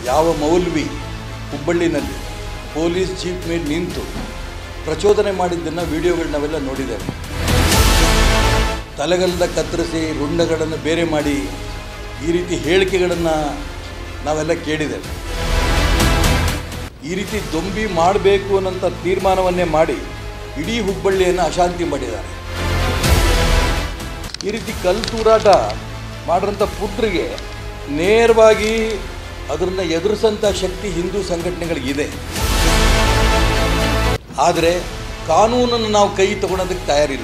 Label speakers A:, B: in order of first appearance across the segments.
A: ಯಾವ maulvi ಹುಬ್ಬಳ್ಳಿನಲ್ಲಿ police jeep ಮೇಲೆ ನಿಂತು ಪ್ರಚೋದನೆ ಮಾಡಿದ್ದನ್ನು ವಿಡಿಯೋಗಳು ನಾವೆಲ್ಲ ನೋಡಿದ್ದೇವೆ ತಲೆಗಲ್ಲ ಕತ್ತರಿಸಿ ರುಂಡಗಳನ್ನು ಬೇರೆ ಮಾಡಿ ಈ ರೀತಿ ಹೇಳಿಕೆಗಳನ್ನು ನಾವೆಲ್ಲ ಕೇಳಿದ್ದೇವೆ ಈ ರೀತಿ ದೊಂಬಿ ಮಾಡಬೇಕು ಅನ್ನೋಂಥ ತೀರ್ಮಾನವನ್ನೇ ಮಾಡಿ ಇಡೀ ಹುಬ್ಬಳ್ಳಿಯನ್ನು ಅಶಾಂತಿ ಮಾಡಿದ್ದಾರೆ ಈ ರೀತಿ ಕಲ್ಲು ತೂರಾಟ ಮಾಡಿರೋಂಥ ಪುಟ್ರಿಗೆ ನೇರವಾಗಿ ಅದನ್ನು ಎದುರಿಸಂಥ ಶಕ್ತಿ ಹಿಂದೂ ಸಂಘಟನೆಗಳಿಗಿದೆ ಆದರೆ ಕಾನೂನನ್ನು ನಾವು ಕೈ ತಗೊಳೋದಕ್ಕೆ ತಯಾರಿಲ್ಲ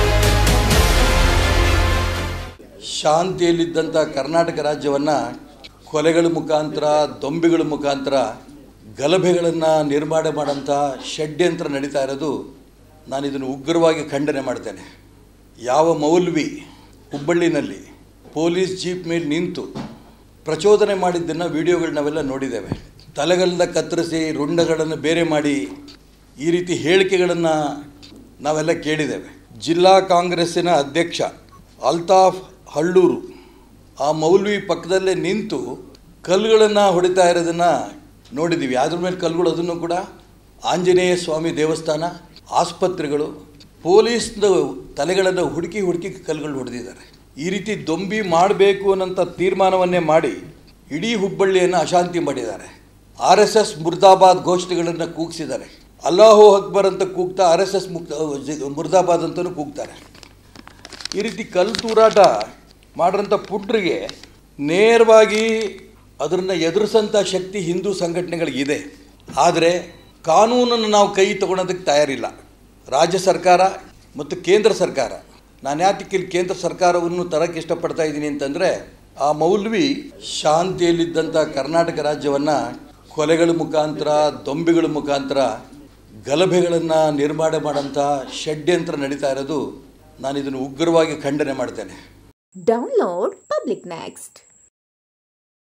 A: ಶಾಂತಿಯಲ್ಲಿದ್ದಂಥ ಕರ್ನಾಟಕ ರಾಜ್ಯವನ್ನು ಕೊಲೆಗಳ ಮುಖಾಂತರ ದೊಂಬಿಗಳ ಮುಖಾಂತರ ಗಲಭೆಗಳನ್ನು ನಿರ್ಮಾಣ ಮಾಡೋಂಥ ಷಡ್ಯಂತ್ರ ನಡೀತಾ ಇರೋದು ನಾನು ಇದನ್ನು ಉಗ್ರವಾಗಿ ಖಂಡನೆ ಮಾಡ್ತೇನೆ ಯಾವ ಮೌಲ್ವಿ ಹುಬ್ಬಳ್ಳಿನಲ್ಲಿ ಪೊಲೀಸ್ ಜೀಪ್ ಮೇಲೆ ನಿಂತು ಪ್ರಚೋದನೆ ಮಾಡಿದ್ದನ್ನು ವಿಡಿಯೋಗಳು ನಾವೆಲ್ಲ ನೋಡಿದ್ದೇವೆ ತಲೆಗಲ್ಲ ಕತ್ತರಿಸಿ ರುಂಡಗಳನ್ನು ಬೇರೆ ಮಾಡಿ ಈ ರೀತಿ ಹೇಳಿಕೆಗಳನ್ನು ನಾವೆಲ್ಲ ಕೇಳಿದ್ದೇವೆ ಜಿಲ್ಲಾ ಕಾಂಗ್ರೆಸ್ಸಿನ ಅಧ್ಯಕ್ಷ ಅಲ್ತಾಫ್ ಹಳ್ಳೂರು ಆ ಮೌಲ್ವಿ ಪಕ್ಕದಲ್ಲೇ ನಿಂತು ಕಲ್ಲುಗಳನ್ನು ಹೊಡಿತಾ ಇರೋದನ್ನು ನೋಡಿದ್ದೀವಿ ಅದ್ರ ಮೇಲೆ ಕಲ್ಲುಗಳು ಅದನ್ನು ಕೂಡ ಆಂಜನೇಯ ಸ್ವಾಮಿ ದೇವಸ್ಥಾನ ಆಸ್ಪತ್ರೆಗಳು ಪೊಲೀಸ್ನ ತಲೆಗಳನ್ನು ಹುಡುಕಿ ಹುಡುಕಿ ಕಲ್ಲುಗಳು ಹೊಡೆದಿದ್ದಾರೆ ಈ ರೀತಿ ದೊಂಬಿ ಮಾಡಬೇಕು ಅನ್ನೋಂಥ ತೀರ್ಮಾನವನ್ನೇ ಮಾಡಿ ಇಡೀ ಹುಬ್ಬಳ್ಳಿಯನ್ನು ಅಶಾಂತಿ ಮಾಡಿದ್ದಾರೆ ಆರ್ ಎಸ್ ಎಸ್ ಮುರ್ದಾಬಾದ್ ಘೋಷಣೆಗಳನ್ನು ಕೂಗಿಸಿದ್ದಾರೆ ಅಲ್ಲಾಹೋ ಅಕ್ಬರ್ ಅಂತ ಕೂಗ್ತಾ ಆರ್ ಎಸ್ ಎಸ್ ಮುಕ್ತ ಮುರ್ದಾಬಾದ್ ಅಂತಲೂ ಕೂಗ್ತಾರೆ ಈ ರೀತಿ ಕಲ್ಲು ತೂರಾಟ ಮಾಡಿರೋಂಥ ಪುಟ್ರಿಗೆ ನೇರವಾಗಿ ಅದನ್ನು ಎದುರಿಸಂಥ ಶಕ್ತಿ ಹಿಂದೂ ಸಂಘಟನೆಗಳಿಗಿದೆ ಆದರೆ ಕಾನೂನನ್ನು ನಾವು ಕೈ ತಗೊಳೋದಕ್ಕೆ ತಯಾರಿಲ್ಲ ರಾಜ್ಯ ಸರ್ಕಾರ ಮತ್ತು ಕೇಂದ್ರ ಸರ್ಕಾರ ನಾನು ಯಾತಕ್ಕೆ ಇಲ್ಲಿ ಕೇಂದ್ರ ಸರ್ಕಾರವನ್ನು ತರಕ್ಕೆ ಇಷ್ಟಪಡ್ತಾ ಇದ್ದೀನಿ ಅಂತಂದರೆ ಆ ಮೌಲ್ವಿ ಶಾಂತಿಯಲ್ಲಿದ್ದಂಥ ಕರ್ನಾಟಕ ರಾಜ್ಯವನ್ನು ಕೊಲೆಗಳ ಮುಖಾಂತರ ದೊಂಬಿಗಳ ಮುಖಾಂತರ ಗಲಭೆಗಳನ್ನು ನಿರ್ಮಾಣ ಮಾಡೋಂಥ ಷಡ್ಯಂತ್ರ ನಡೀತಾ ಇರೋದು ನಾನು ಇದನ್ನು ಉಗ್ರವಾಗಿ ಖಂಡನೆ ಮಾಡ್ತೇನೆ
B: Download Public Next.